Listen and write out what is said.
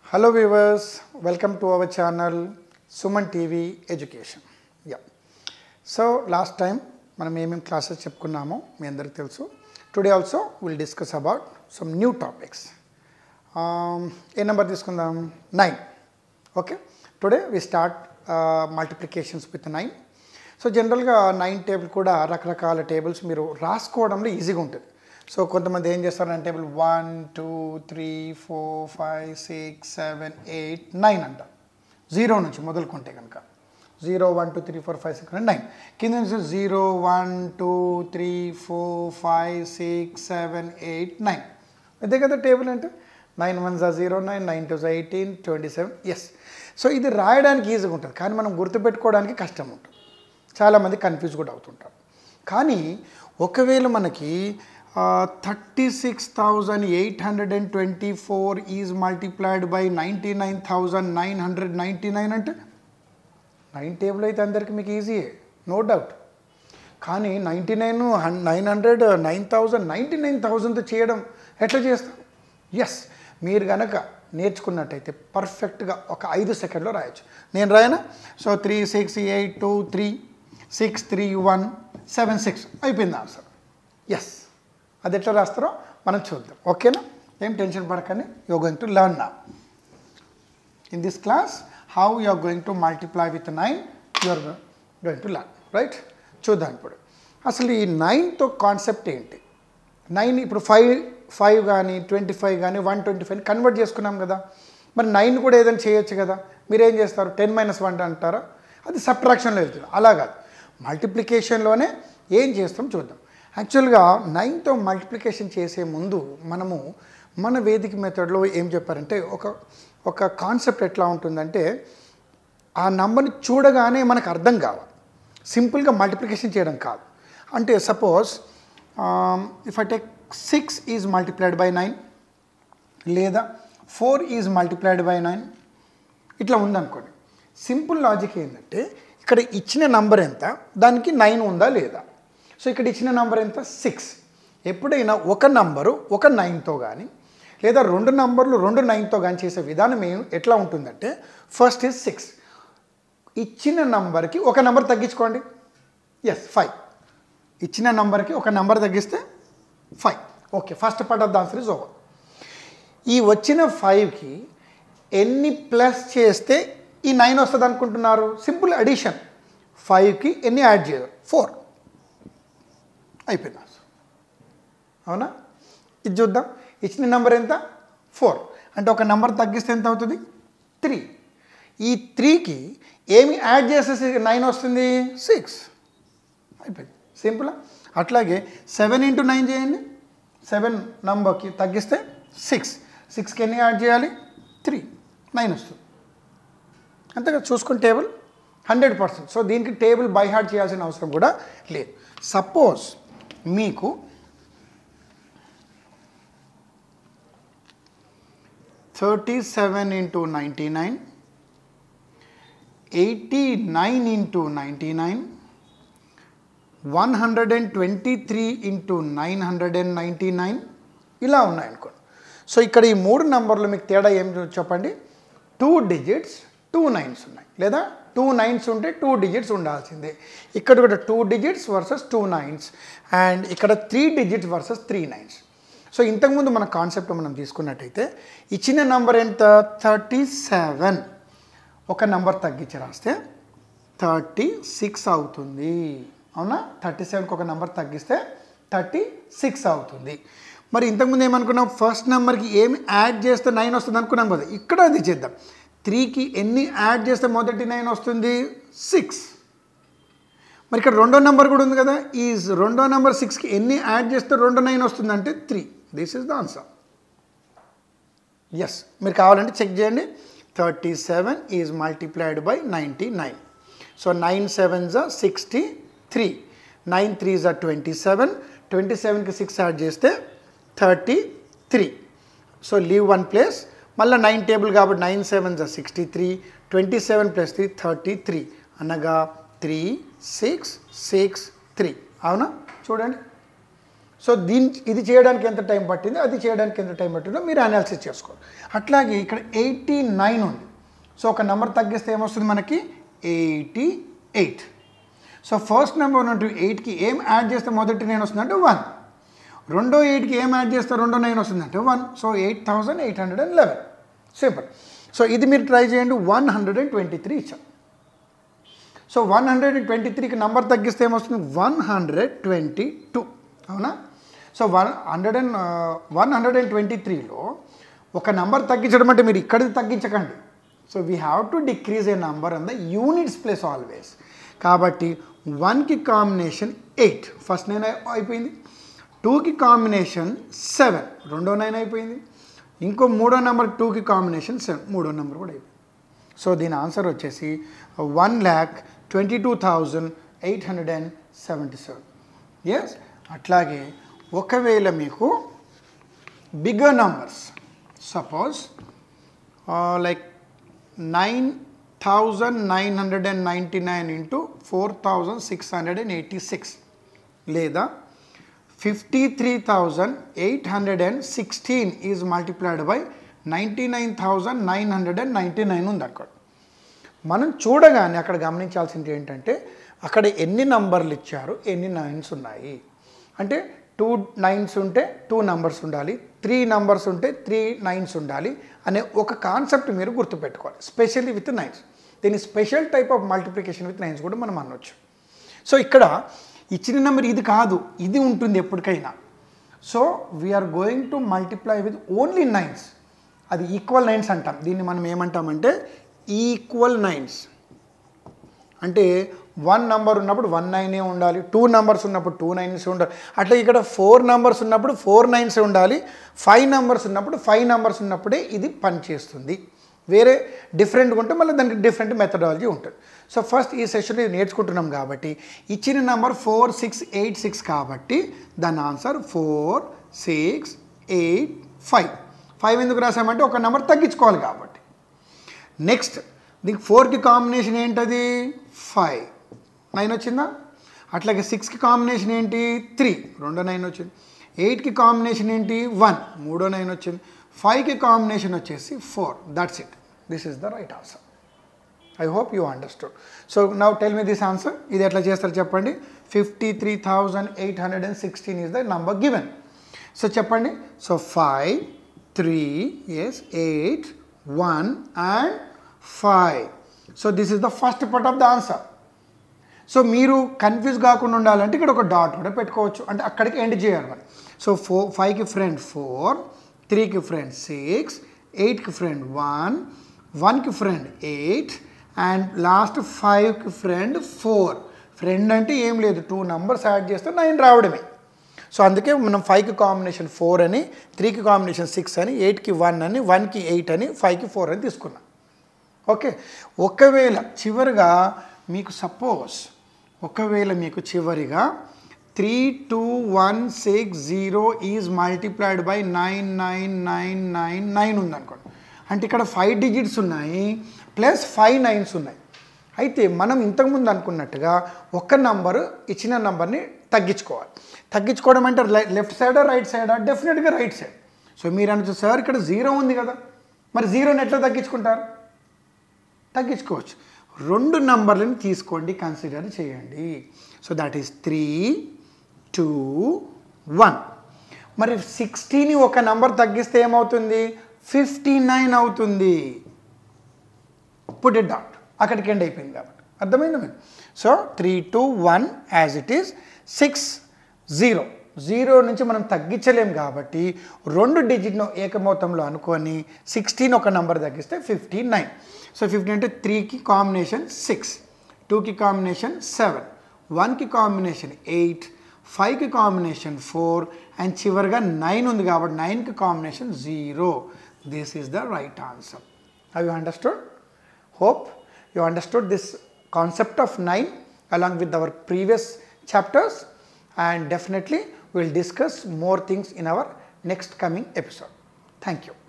Hello viewers welcome to our channel Suman TV education yeah so last time మనం ఏమేమి classes చెప్పుకున్నామో మీ అందరికి తెలుసు today also will discuss about some new topics a number తీసుకుందాం nine okay today we start multiplications with nine so జనరల్గా nine table కూడా రకరకాల టేబుల్స్ మీరు రాసుకోవడంలో ఈజీగా ఉంటుంది సో కొంతమంది ఏం చేస్తారంటే table one two three four five six seven eight nine అంట జీరో నుంచి మొదలుకుంటే కనుక zero one two three four five six nine కింద నుంచి zero one two three four five six seven eight nine అంతే కదా టేబుల్ అంటే నైన్ వన్ జా జీరో నైన్ నైన్ టూ జా eighteen twenty seven yes so ఇది రాయడానికి ఈజీగా ఉంటుంది కానీ మనం గుర్తుపెట్టుకోవడానికి కష్టం ఉంటుంది చాలామంది కన్ఫ్యూజ్ కూడా అవుతుంటారు కానీ ఒకవేళ మనకి thirty six thousand eight hundred and twenty four is multiplied by ninety nine thousand nine hundred ninety nine అంటే నైన్ టేబుల్ అయితే అందరికి మీకు ఈజీయే నో డౌట్ కానీ ninety nine nine hundred nine thousand ninety nine థౌజండ్తో చేయడం ఎట్లా చేస్తాం ఎస్ మీరు కనుక నేర్చుకున్నట్టయితే పర్ఫెక్ట్గా ఒక ఐదు సెకండ్లో రాయొచ్చు నేను రాయనా so three six eight two three six three one seven six అయిపోయింది ఆన్సర్ ఎస్ అది ఎట్లా రాస్తారో మనం చూద్దాం ఓకేనా ఏం టెన్షన్ పడకండి యూ గోయింగ్ టు లర్న్ నా in this class how you are going to multiply with nine you are going to learn right చూద్దాం ఇప్పుడు అసలు ఈ నైన్తో కాన్సెప్ట్ ఏంటి నైన్ ఇప్పుడు ఫైవ్ ఫైవ్ కానీ ట్వంటీ ఫైవ్ కానీ వన్ ట్వంటీ ఫైవ్ కన్వర్ట్ చేసుకున్నాం కదా మరి నైన్ కూడా ఏదైనా చేయొచ్చు కదా మీరేం చేస్తారు టెన్ మైనస్ వన్ అంటారా అది సబ్ట్రాక్షన్లో వెళ్తుంది అలా కాదు మల్టిప్లికేషన్లోనే ఏం చేస్తాం చూద్దాం యాక్చువల్గా నైన్తో మల్టిప్లికేషన్ చేసే ముందు మనము మన వేదిక మెథడ్లో ఏం చెప్పారంటే ఒక ఒక కాన్సెప్ట్ ఎట్లా ఉంటుందంటే ఆ నంబర్ని చూడగానే మనకు అర్థం కావాలి సింపుల్గా మల్టిప్లికేషన్ చేయడం కాదు అంటే suppose if I take six is multiplied by nine లేదా four is multiplied by nine ఇట్లా ఉందనుకోండి సింపుల్ లాజిక్ ఏంటంటే ఇక్కడ ఇచ్చిన నంబర్ ఎంత దానికి నైన్ ఉందా లేదా సో ఇక్కడ ఇచ్చిన నంబర్ ఎంత సిక్స్ ఎప్పుడైనా ఒక నంబరు ఒక నైన్తో కానీ లేదా రెండు నంబర్లు రెండు నైన్తో కానీ చేసే విధానం ఏం ఎట్లా ఉంటుందంటే ఫస్ట్ ఈజ్ సిక్స్ ఇచ్చిన నంబర్కి ఒక నంబర్ తగ్గించుకోండి ఎస్ ఫైవ్ ఇచ్చిన నంబర్కి ఒక నంబర్ తగ్గిస్తే five okay first part of the answer is over ఈ వచ్చిన ఫైవ్కి ఎన్ని ప్లస్ చేస్తే ఈ నైన్ వస్తుంది అనుకుంటున్నారు సింపుల్ అడిషన్ ఫైవ్కి ఎన్ని యాడ్ చేయరు ఫోర్ అయిపోయింది ఆన్సర్ అవునా ఇది చూద్దాం ఇచ్చిన నెంబర్ ఎంత ఫోర్ అంటే ఒక నెంబర్ తగ్గిస్తే ఎంత అవుతుంది త్రీ ఈ త్రీకి ఏమి యాడ్ చేస్తే నైన్ వస్తుంది సిక్స్ అయిపోయింది సింపుల్ అట్లాగే సెవెన్ ఇంటూ నైన్ చేయండి సెవెన్ నంబర్కి తగ్గిస్తే సిక్స్ సిక్స్కి ఎన్ని యాడ్ చేయాలి త్రీ నైన్ వస్తుంది అంతేగా చూసుకుని టేబుల్ హండ్రెడ్ పర్సెంట్ సో దీనికి టేబుల్ బై హార్ట్ చేయాల్సిన అవసరం కూడా లేదు సపోజ్ మీకు thirty seven into ninety nine eighty nine into ninety nine one hundred and twenty three into nine hundred and ninety nine ఇలా ఉన్నాయనుకోండి సో ఇక్కడ ఈ మూడు నంబర్లు మీకు తేడా ఏం చెప్పండి టూ డిజిట్స్ టూ నైన్స్ ఉన్నాయి లేదా టూ నైన్స్ ఉంటే టూ డిజిట్స్ ఉండాల్సిందే ఇక్కడ కూడా two digits versus two nines and ఇక్కడ three digits versus three nines so ఇంతకుముందు మన కాన్సెప్ట్ మనం తీసుకున్నట్టయితే ఇచ్చిన నంబర్ ఎంత థర్టీ సెవెన్ ఒక నంబర్ తగ్గించి రాస్తే థర్టీ సిక్స్ అవుతుంది అవునా థర్టీ సెవెన్కి ఒక నెంబర్ తగ్గిస్తే థర్టీ సిక్స్ అవుతుంది మరి ఇంతకుముందు ఏమనుకున్నాం ఫస్ట్ నెంబర్కి ఏమి యాడ్ చేస్తే నైన్ వస్తుంది అనుకున్నాం కదా ఇక్కడ అది చేద్దాం త్రీకి ఎన్ని యాడ్ చేస్తే మొదటి నైన్ వస్తుంది సిక్స్ మరి ఇక్కడ రెండో నెంబర్ కూడా ఉంది కదా ఈ రెండో నెంబర్ సిక్స్కి ఎన్ని యాడ్ చేస్తే రెండో నైన్ వస్తుంది అంటే three this is the answer yes మీరు కావాలంటే చెక్ చేయండి thirty seven is multiplied by ninety nine so nine seven జా సిక్స్టీ త్రీ నైన్ త్రీ జా ట్వంటీ సెవెన్ ట్వంటీ సెవెన్కి సిక్స్ యాడ్ చేస్తే thirty three so leave one place మళ్ళీ nine table కాబట్టి nine seven జా sixty three twenty seven plus three thirty three అనగా three six six three అవునా చూడండి so దీని ఇది చేయడానికి ఎంత టైం పట్టింది అది చేయడానికి ఎంత టైం పట్టిందో మీరు అనాలిసిస్ చేసుకోవాలి అట్లాగే ఇక్కడ ఎయిటీ నైన్ ఉంది సో ఒక నెంబర్ తగ్గిస్తే ఏమొస్తుంది మనకి eighty eight so first number ఉన్నట్టు ఎయిట్కి ఏం యాడ్ చేస్తే మొదటి నేను వస్తుందంటే వన్ రెండో ఎయిట్కి ఏం యాడ్ చేస్తే రెండో నైన్ వస్తుందంటే one so eight thousand eight hundred and eleven simple so ఇది మీరు ట్రై చేయండి one hundred and twenty three ఇచ్చాం so one hundred and twenty త్రీకి నెంబర్ తగ్గిస్తే ఏమొస్తుంది వన్ హండ్రెడ్ ట్వంటీ టూ అవునా so one hundred and one hundred and twenty త్రీలో ఒక నెంబర్ తగ్గించడం అంటే మీరు ఇక్కడిది తగ్గించకండి so we have to decrease a number in the units place always కాబట్టి వన్కి కాంబినేషన్ ఎయిట్ ఫస్ట్ నైన్ అయిపోయింది టూకి కాంబినేషన్ సెవెన్ రెండో నైన్ అయిపోయింది ఇంకో మూడో నెంబర్ టూకి కాంబినేషన్ సెవెన్ మూడో నెంబర్ కూడా అయిపోయింది సో దీని ఆన్సర్ వచ్చేసి one lakh twenty two thousand eight hundred and seventy seven yes అట్లాగే ఒకవేళ మీకు bigger numbers suppose like nine thousand nine hundred and ninety nine into four thousand six hundred and eighty six లేదా fifty three thousand eight hundred and sixteen is multiplied by ninety nine thousand nine hundred and ninety nine ఉంది అక్కడ మనం చూడగానే అక్కడ గమనించాల్సింది ఏంటంటే అక్కడ ఎన్ని నంబర్లు ఇచ్చారు ఎన్ని నైన్స్ ఉన్నాయి అంటే టూ నైన్స్ ఉంటే టూ నంబర్స్ ఉండాలి త్రీ నంబర్స్ ఉంటే త్రీ నైన్స్ ఉండాలి అనే ఒక కాన్సెప్ట్ మీరు గుర్తుపెట్టుకోవాలి స్పెషల్లీ విత్ నైన్స్ దీని special type of multiplication with nines కూడా మనం అనొచ్చు సో ఇక్కడ ఇచ్చిన నెంబర్ ఇది కాదు ఇది ఉంటుంది ఎప్పటికైనా so we are going to multiply with only nines అది ఈక్వల్ నైన్స్ అంటాం దీన్ని మనం ఏమంటామంటే ఈక్వల్ నైన్స్ అంటే వన్ నంబర్ ఉన్నప్పుడు వన్ నైనే ఉండాలి టూ నంబర్స్ ఉన్నప్పుడు టూ నైన్స్ ఉండాలి అట్లా ఇక్కడ ఫోర్ నంబర్స్ ఉన్నప్పుడు ఫోర్ నైన్స్ ఉండాలి ఫైవ్ నంబర్స్ ఉన్నప్పుడు ఫైవ్ నంబర్స్ ఉన్నప్పుడే ఇది పనిచేస్తుంది వేరే డిఫరెంట్గా ఉంటే మళ్ళీ దానికి డిఫరెంట్ మెథడాలజీ ఉంటుంది సో ఫస్ట్ ఈ సెషన్లో ఇది నేర్చుకుంటున్నాం కాబట్టి ఇచ్చిన number four six eight six కాబట్టి దాని answer four six eight five five ఎందుకు రాసామంటే ఒక నెంబర్ తగ్గించుకోవాలి కాబట్టి నెక్స్ట్ దీనికి ఫోర్కి కాంబినేషన్ ఏంటది ఫైవ్ నైన్ వచ్చిందా అట్లాగే సిక్స్కి కాంబినేషన్ ఏంటి త్రీ రెండో నైన్ వచ్చింది ఎయిట్కి కాంబినేషన్ ఏంటి వన్ మూడో నైన్ వచ్చింది ఫైవ్కి కాంబినేషన్ వచ్చేసి four that's it this is the right answer I hope you understood so now tell me this answer ఇది ఎట్లా చేస్తారు చెప్పండి fifty three thousand eight hundred and sixteen is the number given so చెప్పండి so five three yes eight one and five so this is the first part of the answer so మీరు confuse కాకుండా ఉండాలంటే ఇక్కడ ఒక dot కూడా పెట్టుకోవచ్చు అంటే అక్కడికి ఎండ్ చేయాలి మరి సో ఫోర్ ఫైవ్కి ఫ్రెండ్ ఫోర్ త్రీకి ఫ్రెండ్ సిక్స్ ఎయిట్కి ఫ్రెండ్ వన్ వన్కి ఫ్రెండ్ ఎయిట్ అండ్ లాస్ట్ ఫైవ్కి ఫ్రెండ్ ఫోర్ ఫ్రెండ్ అంటే ఏం లేదు టూ నంబర్స్ యాడ్ చేస్తే నైన్ రావడమే సో అందుకే మనం ఫైవ్కి కాంబినేషన్ ఫోర్ అని త్రీకి కాంబినేషన్ సిక్స్ అని ఎయిట్కి వన్ అని వన్కి ఎయిట్ అని ఫైవ్కి ఫోర్ అని తీసుకున్నాం ఓకే ఒకవేళ చివరిగా మీకు సపోజ్ ఒకవేళ మీకు చివరిగా three two one six zero is multiplied by nine nine nine nine nine ఉందనుకోండి అంటే ఇక్కడ ఫైవ్ డిజిట్స్ ఉన్నాయి ప్లస్ ఫైవ్ నైన్స్ ఉన్నాయి అయితే మనం ఇంతకుముందు అనుకున్నట్టుగా ఒక్క నంబరు ఇచ్చిన నంబర్ని తగ్గించుకోవాలి తగ్గించుకోవడం అంటే లెఫ్ట్ సైడా రైట్ సైడా డెఫినెట్గా రైట్ సైడ్ సో మీరు అనొచ్చు సార్ ఇక్కడ జీరో ఉంది కదా మరి జీరోని ఎట్లా తగ్గించుకుంటారు తగ్గించుకోవచ్చు రెండు నంబర్లను తీసుకోండి కన్సిడర్ చేయండి so that is three two one మరి సిక్స్టీని ఒక నంబర్ తగ్గిస్తే ఏమవుతుంది ఫిఫ్టీ నైన్ అవుతుంది పుట్ ఇట్ డాట్ అక్కడికి ఎండ్ అయిపోయింది కాబట్టి అర్థమైందా మీకు so three two one as it is six zero zero నుంచి మనం తగ్గించలేం కాబట్టి రెండు డిజిట్ను ఏకమౌతంలో అనుకొని సిక్స్టీన్ ఒక నంబర్ తగ్గిస్తే ఫిఫ్టీ నైన్ సో ఫిఫ్టీ అంటే త్రీకి కాంబినేషన్ సిక్స్ టూకి కాంబినేషన్ సెవెన్ వన్కి కాంబినేషన్ ఎయిట్ ఫైవ్కి కాంబినేషన్ ఫోర్ అండ్ చివరిగా నైన్ ఉంది కాబట్టి నైన్కి combination zero this is the right answer have you understood hope you understood this concept of 9 along with our previous chapters and definitely we'll discuss more things in our next coming episode. Thank you.